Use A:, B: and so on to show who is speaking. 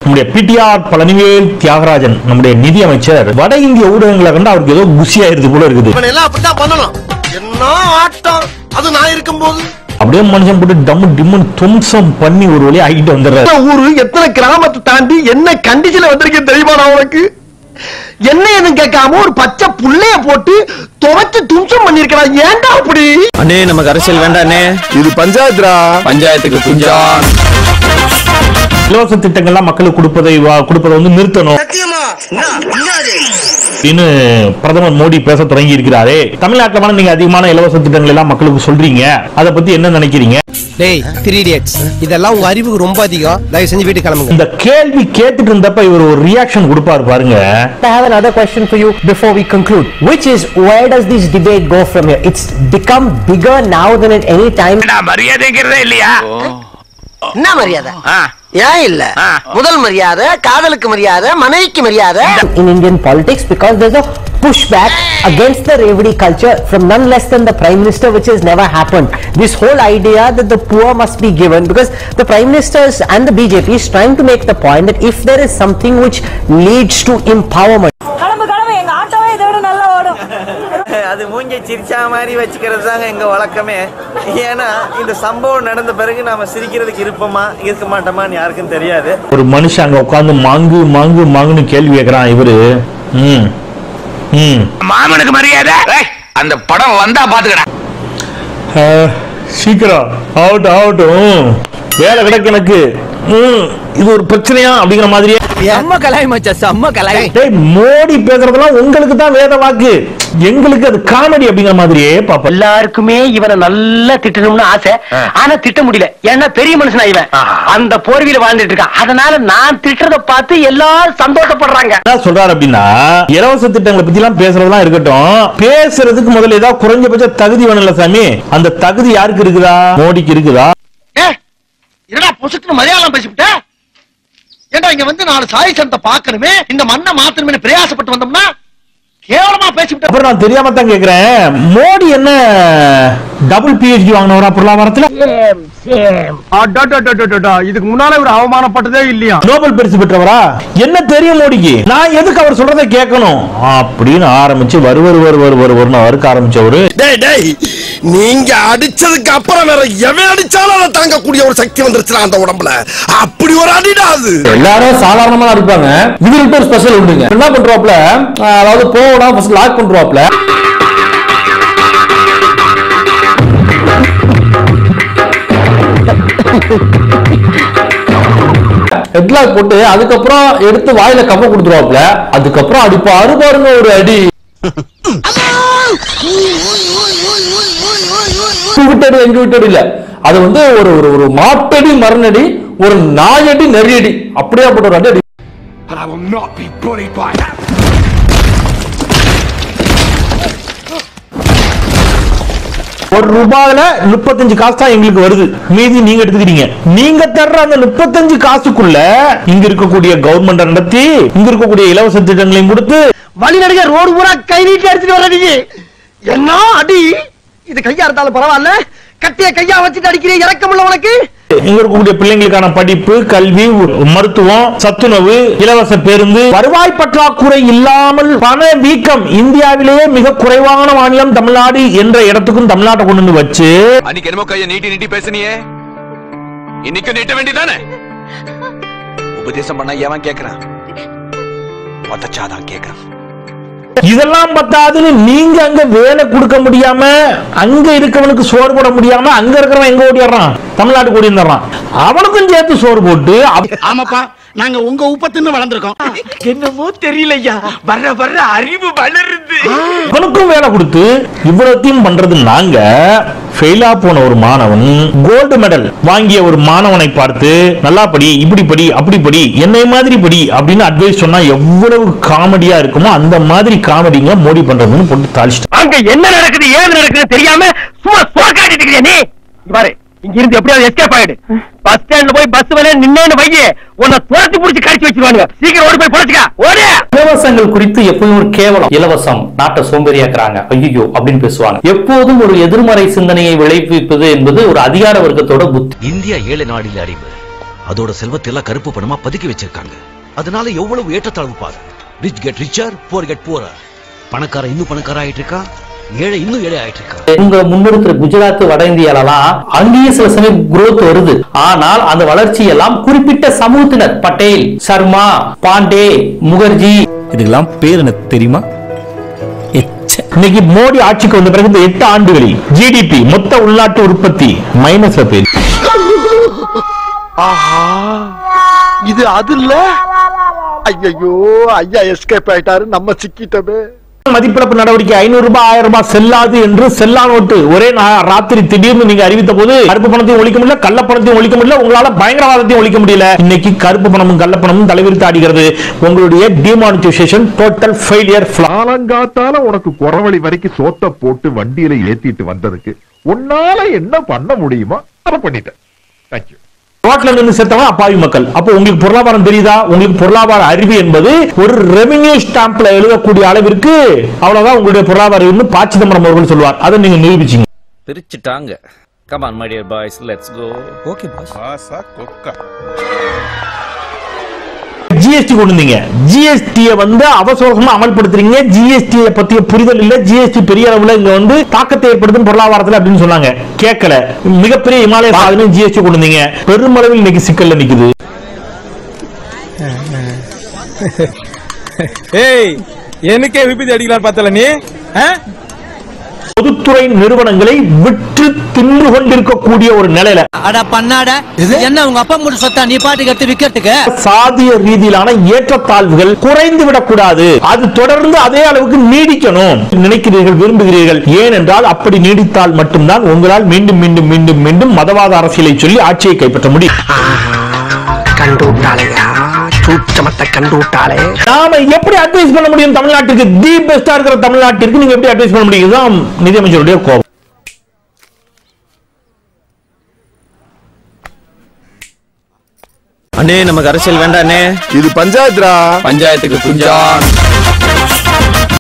A: நம்முடைய பிடிஆர் பழனிவேல் தியாகராஜன் நம்முடைய நிதி அமைச்சர் வட இந்திய ஊடகங்களை கண்டு அவருக்கு ஏதோ குசி ஆயிருது போல இருக்குது
B: இவன் எல்லாம் அப்படித்தான் பண்ணணும் என்ன ஆட்டம் அது நான் இருக்கும்போது
A: அப்படியே மனுஷன் போட்டு டம்மு டிம்முன்னு தும்சம் பண்ணி ஒரு வழியா ஆகிட்டு வந்துடுறாரு
B: எத்தனை ஊரு எத்தனை கிராமத்தை தாண்டி என்ன கண்டிஷன்ல வந்திருக்கேன் தெரியுமா நான் உனக்கு என்ன எதுவும் கேட்காம ஒரு பச்சை புள்ளைய போட்டு துவைச்சு தும்சம் பண்ணிருக்கிறான் ஏன்டா அப்படி
C: அண்ணே நமக்கு அரசியல் வேண்டாண்ணே
B: இது பஞ்சாயத்துரா
C: பஞ்சாயத்துக்கு குஞ்சா
A: இலவச திட்டங்கள்லாம் மக்களுக்கு கொடுப்பதை வா- கொடுப்பதை வந்து நிறுத்தணும் அப்படின்னு பிரதமர் மோடி பேச தொடங்கி இருக்கிறாரே தமிழ்நாட்டில் வேணா நீங்க அதிகமான இலவச திட்டங்கள் எல்லாம் மக்களுக்கு சொல்றீங்க அதை பத்தி என்ன நினைக்கிறீங்க
D: டேய் த்ரீ இடியட்ஸ் இதெல்லாம் உங்க அறிவுக்கு ரொம்ப அதிகம் தயவு செஞ்சு வீட்டுக்கு கிளம்புங்க
A: இந்த கேள்வி கேட்டுட்டு இருந்தப்ப இவர் ஒரு ரியாக்ஷன் கொடுப்பாரு பாருங்க
E: I have another question for you before we conclude, which is where does this debate go from here? It's become bigger now than at any time.
C: மரியாதைங்கிறதே இல்லையா
F: என்ன மரியாதை ஏன் இல்ல முதல் மரியாதை காதலுக்கு மரியாதை மனைவிக்கு மரியாதை
E: in Indian politics because there's a pushback against the Revdi culture from none less than the Prime Minister, which has never happened. This whole idea that the poor must be given, because the Prime Ministers and the BJP is trying to make the point that if there is something which leads to empowerment,
G: கிளம்பு கிளம்பு எங்க ஆட்டோவே இதை விட நல்லா ஓடும்
C: அது மூஞ்ச சிரிச்சா மாதிரி வச்சுக்கிறது தாங்க எங்க வழக்கமே ஏன்னா இந்த சம்பவம் நடந்த பிறகு நாம சிரிக்கிறதுக்கு இருப்போமா இருக்க மாட்டோமான்னு யாருக்கும் தெரியாது
A: ஒரு மனுஷன் அங்க உட்கார்ந்து மாங்கு மாங்கு மாங்குன்னு கேள்வி கேட்கறான் இவரு ம் ம்
H: மாமனுக்கு மரியாதை அந்த படம் வந்தா பாத்துக்கடா
A: அஹ், சீக்கிரம் அவுட் அவுட்டும் வேலை கிடக்கு எனக்கு ம், இது ஒரு பிரச்சனையா அப்படிங்கிற மாதிரியே
D: செம்ம கலாய் மச்சா செம்ம கலாய்
A: டேய் மோடி பேசுறதெல்லாம் உங்களுக்கு தான் வேத வாக்கு எங்களுக்கு அது காமெடி அப்படிங்கிற மாதிரியே பாப்பா
F: எல்லாருக்குமே இவனை நல்லா திட்டணும்னு ஆசை ஆனா திட்ட முடியல ஏன்னா பெரிய மனுஷனா இவன் அந்த போர்வியில வாழ்ந்துட்டு இருக்கான் அதனால நான் திட்டுறத பார்த்து எல்லாரும் சந்தோஷப்படுறாங்க
A: என்ன சொல்றாரு அப்படின்னா இலவச திட்டங்களை பத்தி எல்லாம் பேசுறதெல்லாம் இருக்கட்டும் பேசுறதுக்கு முதல்ல ஏதாவது குறைஞ்சபட்ச தகுதி வேணும்ல சாமி அந்த தகுதி யாருக்கு இருக்குதா மோடிக்கு இருக்குதா
B: என்னடா பொசுக்குன்னு மலையாளம் பேசிவிட்ட ஏன்டா இங்க வந்து நாலு சாய் சனத்தை பார்க்கணுமே இந்த மண்ணை மாத்தணுமே பிரயாசப்பட்டு வந்தோம்னா கேவலமா பேசிவிட்ட
A: அப்புறம் நான் தெரியாம தான் கேக்குறேன் மோடி என்ன டபுள் பிஹெச்டி வாங்கினவரா பொருளாதாரத்துல
B: இதுக்கு முன்னால ஒரு அவமானப்பட்டதே இல்லையா
A: நோபல் பரிசு பெற்றவரா என்ன தெரியும் மோடிக்கு நான் எதுக்கு அவர் சொல்றதை கேட்கணும் அப்படின்னு ஆரம்பிச்சு வரு வரு வரு வரு வரு வருன்னு அவருக்கு ஆரம்பிச்சவரு
B: டேய் டேய் நீங்க அடிச்சதுக்கு அப்புறம் வேற எவன் அடிச்சாலும் அதை தாங்கக்கூடிய ஒரு சக்தி வந்துருச்சுடா அந்த உடம்புல அப்படி ஒரு அடிடா அது
I: எல்லாரும் சாதாரணமா தான் இருப்பாங்க இவர்கிட்ட ஒரு ஸ்பெஷல் உண்டுங்க என்ன பண்றாப்ல அஹ் அதாவது போனா ஃபர்ஸ்ட் லாக் பண்றாப்ல ஹெட்லாக் போட்டு அதுக்கப்புறம் எடுத்து வாயில கப்ப கொடுத்துருவாப்ல அதுக்கப்புறம் அடிப்பாரு பாருங்க ஒரு அடி விட்டடி எங்க விட்டடி இல்ல அது வந்து ஒரு ஒரு ஒரு மாட்டடி மரணடி ஒரு நாயடி நெறியடி அப்படியே போட்ட ஒரு அடி அடி
A: ஒரு ரூபாயில முப்பத்தஞ்சு காசு தான் எங்களுக்கு வருது மீதி நீங்க எடுத்துக்கிறீங்க நீங்க தர்ற அந்த முப்பத்தஞ்சு காசுக்குள்ள இங்க இருக்கக்கூடிய கவர்மெண்ட் நடத்தி இங்க இருக்கக்கூடிய இலவச திட்டங்களையும் கொடுத்து
B: வழி நடுக ரோடு பூரா கை நீட்டி அடிச்சுட்டு வர நீங்க என்ன அடி இது கையா இருந்தாலும் பரவாயில்ல கட்டிய கையா வச்சுட்டு அடிக்கிறீ இறக்கமுள்ள உனக்கு
A: இங்க இருக்கக்கூடிய பிள்ளைங்களுக்கான படிப்பு கல்வி மருத்துவம் சத்துணவு இலவச பேருந்து வருவாய் பற்றாக்குறை இல்லாமல் பண வீக்கம் இந்தியாவிலேயே மிக குறைவான மாநிலம் தமிழ்நாடு என்ற இடத்துக்கும் தமிழ்நாட்டை கொண்டு வந்து வச்சு
H: அன்னைக்கு என்னமோ கைய நீட்டி நீட்டி பேசுனியே இன்னைக்கும் நீட்ட வேண்டியதானே உபதேசம் பண்ண எவன் கேக்குறான் உதச்சாதான் கேக்குறான்
A: இதெல்லாம் பத்தாதுன்னு நீங்க அங்க வேலை கொடுக்க முடியாம அங்க இருக்கவனுக்கு சோறு போட முடியாம அங்க இருக்கிறவன் எங்க ஓடிடுறான் தமிழ்நாட்டுக்கு ஓடி வந்துடுறான் அவனுக்கும் சேர்த்து சோறு போட்டு அவ-
B: ஆமாப்பா நாங்க உங்க உப்ப தின்னு வளர்ந்துருக்கோம்
C: என்னமோ தெரியலையா வர்ற வர்ற அறிவு வளருது
A: அவனுக்கும் வேலை கொடுத்து இவ்வளத்தையும் பண்றது நாங்க ஃபெயிலா போன ஒரு மாணவன் கோல்டு மெடல் வாங்கிய ஒரு மாணவனை பார்த்து நல்லா படி இப்படி படி அப்படி படி என்னை மாதிரி படி அப்படின்னு அட்வைஸ் சொன்னா எவ்வளவு காமெடியா இருக்குமோ அந்த மாதிரி காமெடிங்க மோடி பண்றதுன்னு போட்டு தாளிச்சிட்டான்
F: அங்க என்ன நடக்குது ஏது நடக்குது தெரியாம சும்மா சோக்காட்டிட்டு இருக்கிறியா நீ இங்க பாரு இங்க இருந்து எப்படியாவது எஸ்கேப் ஆயிடு பஸ் ஸ்டாண்ட்ல போய் பஸ் வேலை நின்னேன்னு வையே உன்னை துரத்தி புடிச்சு கடிச்சு வச்சிருவானுங்க சீக்கிரம் ஓடி போய் பொழைச்சுக்க ஓடு
I: இலவசங்கள் குறித்து எப்பவும் ஒரு கேவலம் இலவசம் நாட்டை சோம்பேறியாக்குறாங்க ஐயோ அப்படின்னு பேசுவாங்க எப்போதும் ஒரு எதிர்மறை சிந்தனையை விளைவிப்பது என்பது ஒரு அதிகார வர்க்கத்தோட புத்தி
H: இந்தியா ஏழு நாடில் அறிவு
J: அதோட செல்வத்தை எல்லாம் கருப்பு பணமா பதுக்கி வச்சிருக்காங்க அதனால எவ்வளவு ஏற்றத்தாழ்வு பாரு rich get richer poor get poorer பணக்காரன் இன்னும் பணக்கார ஆயிட்டு இருக்கா ஏழை இன்னும் ஏழை ஆயிட்டு இருக்கா
I: உங்க முன்னெடுக்கிற குஜராத் வட இந்தியாலலாம் அங்கேயும் சில சமயம் growth வருது ஆனால் அந்த வளர்ச்சி எல்லாம் குறிப்பிட்ட சமூகத்தினர் பட்டேல் சர்மா பாண்டே முகர்ஜி
K: இதுக்கெல்லாம் பேர் எனக்கு தெரியுமா
A: இன்னைக்கு மோடி ஆட்சிக்கு வந்த பிறகு இந்த எட்டு ஆண்டுகளில் ஜிடிபி மொத்த உள்நாட்டு உற்பத்தி மைனஸ்ல போயிருக்கு
B: ஆஹா இது அது இல்ல ஐயோ ஐயா எஸ்கேப் ஆயிட்டாரு நம்ம சிக்கிட்டமே
A: மதிப்பிழப்பு நடவடிக்கை ஐநூறு ரூபாய் ஆயிரம் ரூபாய் செல்லாது என்று செல்லா நோட்டு ஒரே நா- ராத்திரி திடீர்னு நீங்க அறிவித்த போது கருப்பு பணத்தையும் ஒழிக்க முடியல கள்ள பணத்தையும் ஒழிக்க முடியல உங்களால பயங்கரவாதத்தையும் ஒழிக்க முடியல இன்னைக்கு கருப்பு பணமும் கள்ள பணமும் தலைவிரித்து ஆடுகிறது உங்களுடைய டிமானிட்டைசேஷன் டோட்டல் ஃபெயிலியர்
L: காலங்காத்தால உனக்கு குறவழி வரைக்கும் சோத்த போட்டு வண்டியில ஏத்திட்டு வந்ததுக்கு உன்னால என்ன பண்ண முடியுமோ அதை பண்ணிட்டேன் தேங்க்யூ
A: ரோட்ல நின்று செத்தவன் அப்பாவி மக்கள் அப்போ உங்களுக்கு பொருளாதாரம் தெரியுதா உங்களுக்கு பொருளாதார அறிவு என்பது ஒரு ரெவென்யூ ஸ்டாம்ப்ல எழுதக்கூடிய அளவிற்கு அவ்வளவுதான் உங்களுடைய பொருளாதார அறிவுன்னு ப சிதம்பரம் அவர்கள் சொல்வார் அதை நீங்க நிரூபிச்சீங்க
M: பிரிச்சுட்டாங்க come on my dear boys let's go
K: okay boss
L: ஆசா கொக்கா
A: ஜிஎஸ்டி கொண்டு வந்தீங்க ஜிஎஸ்டியை வந்து அவசரமா அமல்படுத்துறீங்க ஜிஎஸ்டி பத்திய புரிதல் இல்ல ஜிஎஸ்டி பெரிய அளவுல இங்க வந்து தாக்கத்தை ஏற்படுத்தும் பொருளாதாரத்துல அப்படின்னு சொன்னாங்க கேட்கல மிகப்பெரிய இமாலய சாதனை ஜிஎஸ்டி கொண்டு வந்தீங்க பெருமளவில் இன்னைக்கு சிக்கல்ல நிக்குது
K: ஏய் எனக்கே விபத்து அடிக்கலாம் பார்த்தல நீ
A: பொதுத்துறை நிறுவனங்களை விற்று தின்று கொண்டிருக்கக்கூடிய ஒரு நிலையில
D: அட பண்ணாட என்ன உங்க அப்பா மூட சொத்தா நீ பாட்டுக்கு எடுத்து விக்கிறதுக்கு
A: சாதிய ரீதியிலான ஏற்றத்தாழ்வுகள் குறைந்து விடக்கூடாது அது தொடர்ந்து அதே அளவுக்கு நீடிக்கணும் நினைக்கிறீர்கள் விரும்புகிறீர்கள் ஏனென்றால் அப்படி நீடித்தால் மட்டும்தான் உங்களால் மீண்டும் மீண்டும் மீண்டும் மீண்டும் மதவாத அரசியலை சொல்லி ஆட்சியை கைப்பற்ற முடியும்
B: கண்டு விட்டாளையா சூச்சமத்தை கண்டு விட்டாளே
A: நாம எப்படி அட்வைஸ் பண்ண முடியும் தமிழ்நாட்டுக்கு தி பெஸ்டா இருக்கிற தமிழ்நாட்டிற்கு நீங்க எப்படி அட்வைஸ் பண்ண முடியும் இதுதான் நிதியமைச்சருடைய கோபம்
K: அண்ணே நமக்கு அரசியல் வேண்டாண்ணே
L: இது பஞ்சாயத்துரா
K: பஞ்சாயத்துக்கு குஞ்சா